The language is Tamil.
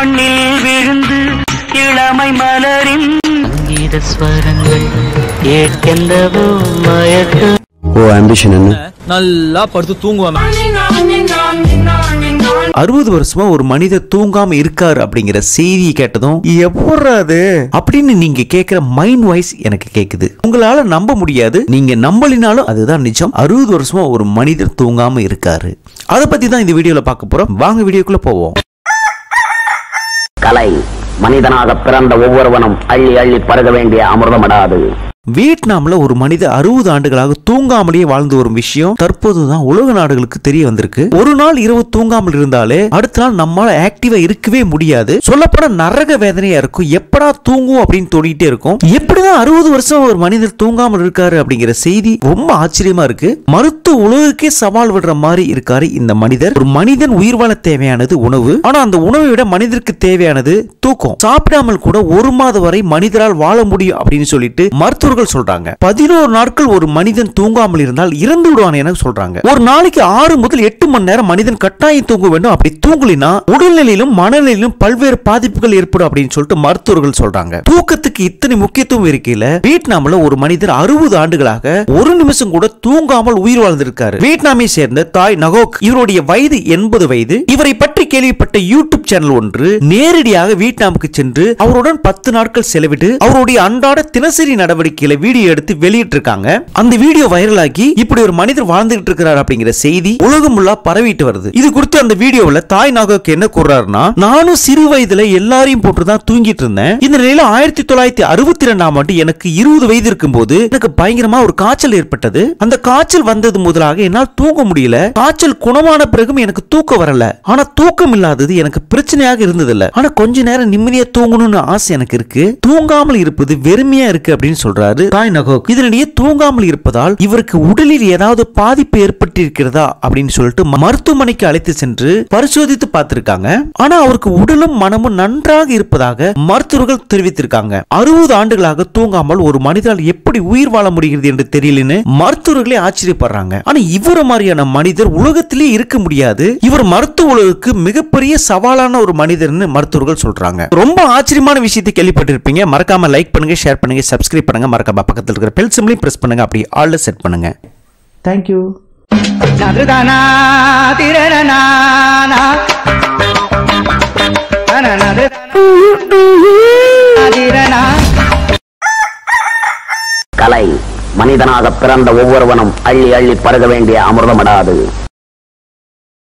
மண்ணில் விழுந்து இளமை மலரின் சங்கீத ஸ்வரங்கள் கேட்கின்றவோ மயக்க ஓ ஆம்பிஷன் என்ன நல்லா படுத்து தூங்குவான் அறுபது வருஷமா ஒரு மனிதர் தூங்காம இருக்காரு அப்படிங்கிற செய்தியை கேட்டதும் எப்பட்றா அது அப்படின்னு நீங்க கேக்குற மைண்ட் வாய்ஸ் எனக்கு கேக்குது உங்களால நம்ப முடியாது நீங்க நம்பலினாலும் அதுதான் நிஜம் அறுபது வருஷமா ஒரு மனிதர் தூங்காம இருக்காரு அதை பத்தி தான் இந்த வீடியோல பார்க்க போறோம் வாங்க வீடியோக்குள்ள போவோம் கலை மனிதனாக பிறந்த ஒவ்வொருவனும் அள்ளி அள்ளி பருக வேண்டிய அமிர்தமடாது வியட்நாம்ல ஒரு மனிதர் அறுபது ஆண்டுகளாக தூங்காமலேயே வாழ்ந்து வரும் விஷயம் தற்போதுதான் உலக நாடுகளுக்கு தெரிய வந்திருக்கு ஒரு நாள் இரவு தூங்காமல் இருந்தாலே அடுத்த நாள் நம்மளால ஆக்டிவா இருக்கவே முடியாது சொல்லப்போன நரக வேதனையா இருக்கும் எப்படா தூங்கும் அப்படின்னு தோணிட்டே இருக்கும் எப்படிதான் அறுபது வருஷம் ஒரு மனிதர் தூங்காமல் இருக்காரு அப்படிங்கிற செய்தி ரொம்ப ஆச்சரியமா இருக்கு மருத்துவ உலகுக்கே சவால் விடுற மாதிரி இருக்காரு இந்த மனிதர் ஒரு மனிதன் உயிர் வாழ தேவையானது உணவு ஆனா அந்த உணவை விட மனிதருக்கு தேவையானது தூக்கம் சாப்பிடாமல் கூட ஒரு மாதம் வரை மனிதரால் வாழ முடியும் அப்படின்னு சொல்லிட்டு மருத்துவர்கள் சொல்றாங்க பதினோரு நாட்கள் ஒரு மனிதன் தூங்காமல் இருந்தால் இறந்து விடுவான் என சொல்றாங்க ஒரு நாளைக்கு ஆறு முதல் எட்டு மணி நேரம் மனிதன் கட்டாயம் தூங்க வேண்டும் அப்படி தூங்கலினா உடல்நிலையிலும் மனநிலையிலும் பல்வேறு பாதிப்புகள் ஏற்படும் அப்படின்னு சொல்லிட்டு மருத்துவர்கள் சொல்றாங்க தூக்கத்துக்கு இத்தனை முக்கியத்துவம் இருக்கையில வியட்நாம்ல ஒரு மனிதர் அறுபது ஆண்டுகளாக ஒரு நிமிஷம் கூட தூங்காமல் உயிர் வாழ்ந்திருக்காரு வியட்நாமை சேர்ந்த தாய் நகோக் இவருடைய வயது எண்பது வயது இவரை பற்றி கேள்விப்பட்ட யூடியூப் சேனல் ஒன்று நேரடியாக வியட்நாமுக்கு சென்று அவருடன் பத்து நாட்கள் செலவிட்டு அவருடைய அன்றாட தினசரி நடவடிக்கைகளை வீடியோ எடுத்து வெளியிட்டு இருக்காங்க அந்த வீடியோ வைரலாகி இப்படி ஒரு மனிதர் வாழ்ந்துகிட்டு இருக்கிறார் அப்படிங்கிற செய்தி உலகம் முல்லா பரவிட்டு வருது இது குறித்து அந்த வீடியோவில் தாய் நாகோக்கு என்ன கூறாருன்னா நானும் சிறு வயதுல எல்லாரையும் போட்டுதான் தூங்கிட்டு இருந்தேன் இந்த நிலையில ஆயிரத்தி தொள்ளாயிரத்தி அறுபத்தி ரெண்டாம் ஆண்டு எனக்கு இருபது வயது இருக்கும்போது எனக்கு பயங்கரமா ஒரு காய்ச்சல் ஏற்பட்டது அந்த காய்ச்சல் வந்தது முதலாக என்னால் தூங்க முடியல காய்ச்சல் குணமான பிறகும் எனக்கு தூக்கம் வரல ஆனா தூக்கம் இல்லாதது எனக்கு பிரச்சனையாக இருந்தது இல்ல ஆனா கொஞ்ச நேரம் நிம்மதியா தூங்கணும்னு ஆசை எனக்கு இருக்கு தூங்காமல் இருப்பது வெறுமையா இருக்கு அப்படின்னு சொல்றாரு தாய் நகோக் இதனிடையே தூங்காமல் இருப்பதால் இவருக்கு உடலில் ஏதாவது பாதிப்பு ஏற்பட்டிருக்கிறதா அப்படின்னு சொல்லிட்டு மருத்துவமனைக்கு அழைத்து சென்று பரிசோதித்து பார்த்திருக்காங்க ஆனா அவருக்கு உடலும் மனமும் நன்றாக இருப்பதாக மருத்துவர்கள் தெரிவித்திருக்காங்க அறுபது ஆண்டுகளாக தூங்காமல் ஒரு மனிதனால் எப்படி உயிர் வாழ முடிகிறது என்று தெரியலன்னு மருத்துவர்களே ஆச்சரியப்படுறாங்க ஆனா இவர மாதிரியான மனிதர் உலகத்திலே இருக்க முடியாது இவர் மருத்துவ உலகுக்கு மிகப்பெரிய சவாலான ஒரு மனிதர்னு மருத்துவர்கள் சொல்றாங்க ரொம்ப ஆச்சரியமான விஷயத்தை கேள்விப்பட்டிருப்பீங்க மறக்காம லைக் பண்ணுங்க ஷேர் பண்ணுங்க சப்ஸ்கிரைப் பண்ணுங்க மறக்காம பக்கத்தில் இருக்கிற பெல் சிம்லையும் பிரஸ் பண்ணுங்க அப்படி ஆல்ல செட் பண்ணுங்க தேங்க்யூ நதுதனா திரணனானா நனனது திரணா கலை மனிதனாக பிறந்த ஒவ்வொருவனும் அள்ளி அள்ளி பருக வேண்டிய அமிர்தமடாது